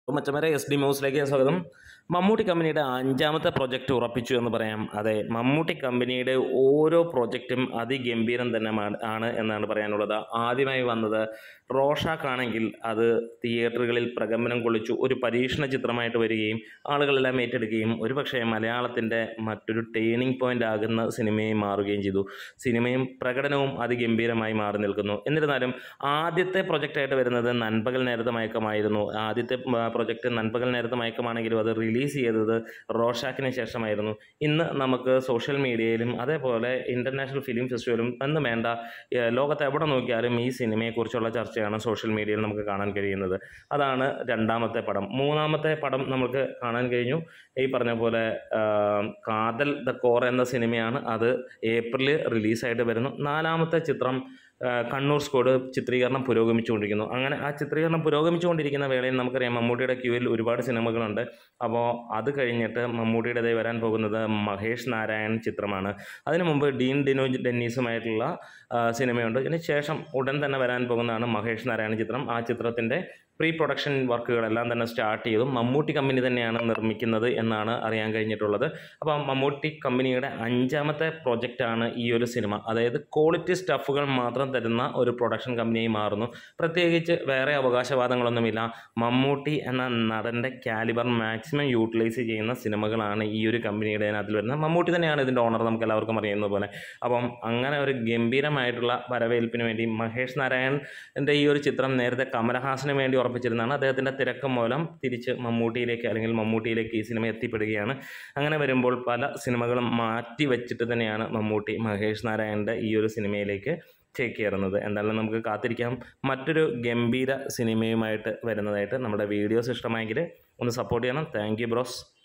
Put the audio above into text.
മച്ചമരെ S D ന്യൂസിലേക്ക് സ്വാഗതം മമ്മൂട്ടി കമ്പനിയുടെ അഞ്ചാമത്തെ പ്രൊജക്റ്റ് ഉറപ്പിച്ചു എന്ന് പറയാം അതെ മമ്മൂട്ടി കമ്പനിയുടെ ഓരോ പ്രൊജക്റ്റും അതിഗംഭീരം തന്നെ മാ- ആണ് എന്നാണ് പറയാനുള്ളത് ആദ്യമായി വന്നത് റോഷാക്കാണെങ്കിൽ അത് തിയേറ്ററുകളിൽ പ്രകമ്പനം കൊള്ളിച്ചു ഒരു പരീക്ഷണ ചിത്രമായിട്ട് വരികയും ആളുകളെല്ലാം ഏറ്റെടുക്കുകയും ഒരുപക്ഷെ മലയാളത്തിൻ്റെ മറ്റൊരു ടേണിംഗ് പോയിന്റ് ആകുന്ന സിനിമയായി മാറുകയും ചെയ്തു സിനിമയും പ്രകടനവും അതിഗംഭീരമായി മാറി നിൽക്കുന്നു എന്നിരുന്നാലും ആദ്യത്തെ പ്രൊജക്റ്റായിട്ട് വരുന്നത് നൻപകൽ നേരത്തെ മയക്കമായിരുന്നു ആദ്യത്തെ പ്രൊജക്റ്റ് നൻപകൽ നേരത്തെ മയക്കമാണെങ്കിലും അത് റിലീസ് ചെയ്തത് റോഷാക്കിന് ശേഷമായിരുന്നു ഇന്ന് നമുക്ക് സോഷ്യൽ മീഡിയയിലും അതേപോലെ ഇൻ്റർനാഷണൽ ഫിലിം ഫെസ്റ്റിവലും എന്ന് വേണ്ട ഏഹ് ലോകത്ത് എവിടെ നോക്കിയാലും ഈ സിനിമയെക്കുറിച്ചുള്ള ചർച്ചയാണ് സോഷ്യൽ മീഡിയയിൽ നമുക്ക് കാണാൻ കഴിയുന്നത് അതാണ് രണ്ടാമത്തെ പടം മൂന്നാമത്തെ പടം നമുക്ക് കാണാൻ കഴിഞ്ഞു ഈ പറഞ്ഞ പോലെ ആഹ്, കാതൽ ദ കോർ എന്ന സിനിമയാണ് അത് ഏപ്രിലിൽ റിലീസായിട്ട് വരുന്നു നാലാമത്തെ ചിത്രം ആ, കണ്ണൂർ സ്കോഡ് ചിത്രീകരണം പുരോഗമിച്ചുകൊണ്ടിരിക്കുന്നു അങ്ങനെ ആ ചിത്രീകരണം പുരോഗമിച്ചുകൊണ്ടിരിക്കുന്ന വേളയിൽ നമുക്കറിയാം മമ്മൂട്ടിയുടെ ക്യൂവിൽ ഒരുപാട് സിനിമകളുണ്ട് അപ്പോൾ അത് കഴിഞ്ഞിട്ട് മമ്മൂട്ടിയുടേതായി വരാൻ പോകുന്നത് മഹേഷ് നാരായൺ ചിത്രമാണ് അതിനു മുമ്പ് ഡീൻ ഡിനോജ് ഡെന്നീസുമായിട്ടുള്ള ആ, സിനിമയുണ്ട് ഇതിന് ശേഷം ഉടൻ തന്നെ വരാൻ പോകുന്നതാണ് മഹേഷ് നാരായൺ ചിത്രം ആ ചിത്രത്തിൻ്റെ പ്രീ പ്രൊഡക്ഷൻ വർക്കുകളെല്ലാം തന്നെ സ്റ്റാർട്ട് ചെയ്തു മമ്മൂട്ടി കമ്പനി തന്നെയാണ് നിർമ്മിക്കുന്നത് എന്നാണ് അറിയാൻ കഴിഞ്ഞിട്ടുള്ളത് അപ്പോൾ മമ്മൂട്ടി കമ്പനിയുടെ അഞ്ചാമത്തെ പ്രൊജക്റ്റാണ് ഈ ഒരു സിനിമ അതായത് ക്വാളിറ്റി സ്റ്റഫുകൾ മാത്രം തരുന്ന ഒരു പ്രൊഡക്ഷൻ കമ്പനിയായി മാറുന്നു പ്രത്യേകിച്ച് വേറെ അവകാശവാദങ്ങളൊന്നുമില്ല മമ്മൂട്ടി എന്ന നടൻ്റെ കാലിബർ മാക്സിമം യൂട്ടിലൈസ് ചെയ്യുന്ന സിനിമകളാണ് ഈ ഒരു കമ്പനിയുടെ അതിൽ വരുന്നത് മമ്മൂട്ടി തന്നെയാണ് ഇതിൻ്റെ ഓണർ നമുക്ക് എല്ലാവർക്കും അറിയുന്നത് പോലെ അപ്പം അങ്ങനെ ഒരു ഗംഭീരമായിട്ടുള്ള വരവേൽപ്പിന് വേണ്ടി മഹേഷ് നാരായണൻ്റെ ഈ ഒരു ചിത്രം നേരത്തെ കമലഹാസന് വേണ്ടി ഉറപ്പിച്ചിരുന്നതാണ് അദ്ദേഹത്തിൻ്റെ തിരക്ക് മൂലം തിരിച്ച് മമ്മൂട്ടിയിലേക്ക് അല്ലെങ്കിൽ മമ്മൂട്ടിയിലേക്ക് ഈ സിനിമ എത്തിപ്പെടുകയാണ് അങ്ങനെ വരുമ്പോൾ പല സിനിമകളും മാറ്റി വെച്ചിട്ട് തന്നെയാണ് മമ്മൂട്ടി മഹേഷ് നാരായണൻ്റെ ഈ ഒരു സിനിമയിലേക്ക് ചേക്കേറുന്നത് എന്തായാലും നമുക്ക് കാത്തിരിക്കാം മറ്റൊരു ഗംഭീര സിനിമയുമായിട്ട് വരുന്നതായിട്ട് നമ്മുടെ വീഡിയോസ് ഇഷ്ടമായെങ്കിൽ ഒന്ന് സപ്പോർട്ട് ചെയ്യണം താങ്ക് യു ബ്രോസ്